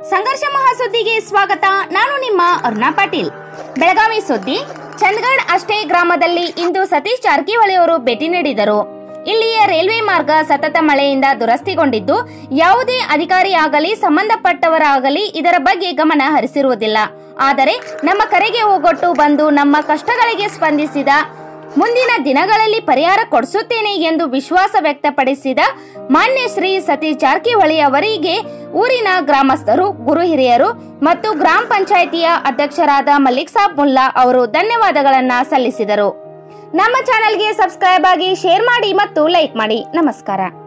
ಸಂಘರ್ಷ ಮಹಾಸುದ್ದಿಗೆ ಸ್ವಾಗತ ನಾನು ನಿಮ್ಮ ಅರುಣಾ ಪಾಟೀಲ್ ಬೆಳಗಾವಿ ಸುದ್ದಿ ಚಂದಗಢ ಅಷ್ಟೇ ಗ್ರಾಮದಲ್ಲಿ ಇಂದು ಸತೀಶ್ ಜಾರಕಿಹೊಳಿ ಅವರು ಭೇಟಿ ನೀಡಿದರು ಇಲ್ಲಿಯ ರೈಲ್ವೆ ಮಾರ್ಗ ಸತತ ಮಳೆಯಿಂದ ದುರಸ್ತಿಗೊಂಡಿದ್ದು ಯಾವುದೇ ಅಧಿಕಾರಿಯಾಗಲಿ ಸಂಬಂಧಪಟ್ಟವರಾಗಲಿ ಇದರ ಬಗ್ಗೆ ಗಮನ ಹರಿಸಿರುವುದಿಲ್ಲ ಆದರೆ ನಮ್ಮ ಕರೆಗೆ ಹೋಗೊಟ್ಟು ಬಂದು ನಮ್ಮ ಕಷ್ಟಗಳಿಗೆ ಸ್ಪಂದಿಸಿದ ಮುಂದಿನ ದಿನಗಳಲ್ಲಿ ಪರಿಹಾರ ಕೊಡಿಸುತ್ತೇನೆ ಎಂದು ವಿಶ್ವಾಸ ವ್ಯಕ್ತಪಡಿಸಿದ ಮಾನ್ಯ ಶ್ರೀ ಸತೀಶ್ ಜಾರಕಿಹೊಳಿ ಅವರಿಗೆ ಊರಿನ ಗ್ರಾಮಸ್ಥರು ಗುರು ಹಿರಿಯರು ಮತ್ತು ಗ್ರಾಮ ಪಂಚಾಯಿತಿಯ ಅಧ್ಯಕ್ಷರಾದ ಮಲ್ಲಿಕ್ ಸಾಬ್ ಮುಲ್ಲಾ ಅವರು ಧನ್ಯವಾದಗಳನ್ನ ಸಲ್ಲಿಸಿದರು ನಮ್ಮ ಚಾನೆಲ್ಗೆ ಸಬ್ಸ್ಕ್ರೈಬ್ ಆಗಿ ಶೇರ್ ಮಾಡಿ ಮತ್ತು ಲೈಕ್ ಮಾಡಿ ನಮಸ್ಕಾರ